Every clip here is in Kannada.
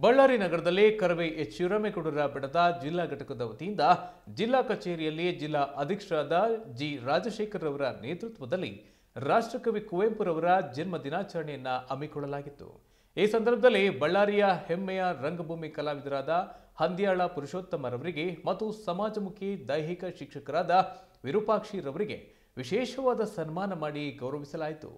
ಬಳ್ಳಾರಿ ನಗರದಲ್ಲಿ ಕರವೇ ಎಚ್ ಶಿವರಾಮೇಗೌಡರ ಬೆಟ್ಟದ ಜಿಲ್ಲಾ ಘಟಕದ ವತಿಯಿಂದ ಜಿಲ್ಲಾ ಕಚೇರಿಯಲ್ಲಿ ಜಿಲ್ಲಾ ಅಧೀಕ್ಷರಾದ ಜಿ ರಾಜಶೇಖರ್ ಅವರ ನೇತೃತ್ವದಲ್ಲಿ ರಾಷ್ಟ್ರಕವಿ ಕುವೆಂಪುರವರ ಜನ್ಮ ದಿನಾಚರಣೆಯನ್ನ ಹಮ್ಮಿಕೊಳ್ಳಲಾಗಿತ್ತು ಈ ಸಂದರ್ಭದಲ್ಲಿ ಬಳ್ಳಾರಿಯ ಹೆಮ್ಮೆಯ ರಂಗಭೂಮಿ ಕಲಾವಿದರಾದ ಹಂದ್ಯಾಳ ಪುರುಷೋತ್ತಮರವರಿಗೆ ಮತ್ತು ಸಮಾಜಮುಖಿ ದೈಹಿಕ ಶಿಕ್ಷಕರಾದ ವಿರೂಪಾಕ್ಷಿರವರಿಗೆ ವಿಶೇಷವಾದ ಸನ್ಮಾನ ಮಾಡಿ ಗೌರವಿಸಲಾಯಿತು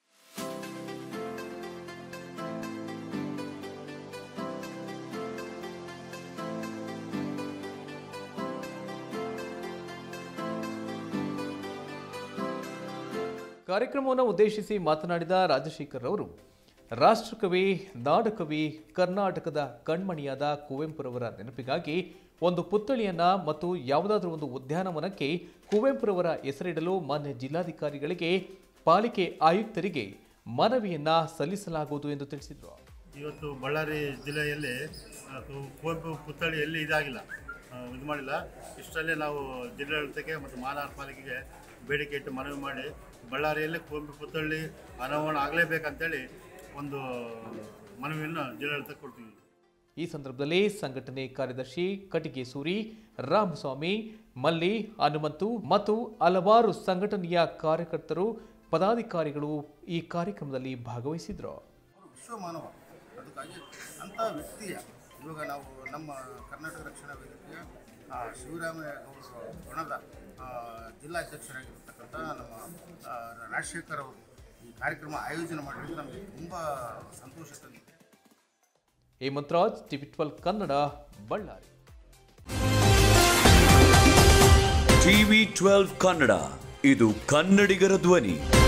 ಕಾರ್ಯಕ್ರಮವನ್ನು ಉದ್ದೇಶಿಸಿ ಮಾತನಾಡಿದ ರಾಜಶೇಖರ್ ಅವರು ರಾಷ್ಟ್ರಕವಿ ನಾಡಕವಿ ಕರ್ನಾಟಕದ ಕಣ್ಮಣಿಯಾದ ಕುವೆಂಪುರವರ ನೆನಪಿಗಾಗಿ ಒಂದು ಪುತ್ಥಳಿಯನ್ನ ಮತ್ತು ಯಾವುದಾದ್ರೂ ಒಂದು ಉದ್ಯಾನವನಕ್ಕೆ ಕುವೆಂಪುರವರ ಹೆಸರಿಡಲು ಮಾನ್ಯ ಜಿಲ್ಲಾಧಿಕಾರಿಗಳಿಗೆ ಪಾಲಿಕೆ ಆಯುಕ್ತರಿಗೆ ಮನವಿಯನ್ನ ಸಲ್ಲಿಸಲಾಗುವುದು ಎಂದು ತಿಳಿಸಿದರು ಇವತ್ತು ಬಳ್ಳಾರಿ ಜಿಲ್ಲೆಯಲ್ಲಿ ಆ, ಕು- ಕುವೆಂಪು ಪುತ್ಥಳಿ ಎಲ್ಲಿ ಇದಾಗಿಲ್ಲ ಆ, ಇದು ಮಾಡಿಲ್ಲ ಇಷ್ಟರಲ್ಲೇ ನಾವು ಜಿಲ್ಲಾಡಳಿತಕ್ಕೆ ಮತ್ತು ಮಹಾನಗರ ಪಾಲಿಕೆಗೆ ಬೇಡಿಕೆ ಇಟ್ಟು ಮನವಿ ಮಾಡಿ ಬಳ್ಳಾರಿಯಲ್ಲಿ ಕುವೆಂಪು ಪುತ್ಥಳಿ ಅನಾವರಣ ಆಗಲೇಬೇಕಂತೇಳಿ ಒಂದು ಮನವಿಯನ್ನು ಜಿಲ್ಲಾಡಳಿತಕ್ಕೆ ಕೊಡ್ತೀವಿ ಈ ಸಂದರ್ಭದಲ್ಲಿ ಸಂಘಟನೆ ಕಾರ್ಯದರ್ಶಿ ಕಟಿಗೆ ಸೂರಿ ರಾಮಸ್ವಾಮಿ ಮಲ್ಲಿ ಹನುಮಂತು ಮತ್ತು ಹಲವಾರು ಸಂಘಟನೆಯ ಕಾರ್ಯಕರ್ತರು ಪದಾಧಿಕಾರಿಗಳು ಈ ಕಾರ್ಯಕ್ರಮದಲ್ಲಿ ಭಾಗವಹಿಸಿದ್ರು ಅವರು ವಿಶ್ವ ಮಾನವ ಅದಕ್ಕಾಗಿ ಅಂಥ ವ್ಯಕ್ತಿಯ ಇವಾಗ ನಾವು ನಮ್ಮ ಕರ್ನಾಟಕ ರಕ್ಷಣಾ ವೇದಿಕೆಯ ಆ, ಶಿವರಾಮೇಗೌಡರ ಗುಣದ ಆ, ಜಿಲ್ಲಾಧ್ಯಕ್ಷರಾಗಿರ್ತಕ್ಕಂಥ ನಮ್ಮ ಆ, ರಾಜಶೇಖರ್ ಅವರು ಈ ಕಾರ್ಯಕ್ರಮ ಆಯೋಜನೆ ಮಾಡಿದ್ರೆ ನಮಗೆ ತುಂಬ ಸಂತೋಷ ತಂದಿದೆ Hemantharaj TV twelve Kannada Ballari TV twelve Kannada ಇದು ಕನ್ನಡಿಗರ ಧ್ವನಿ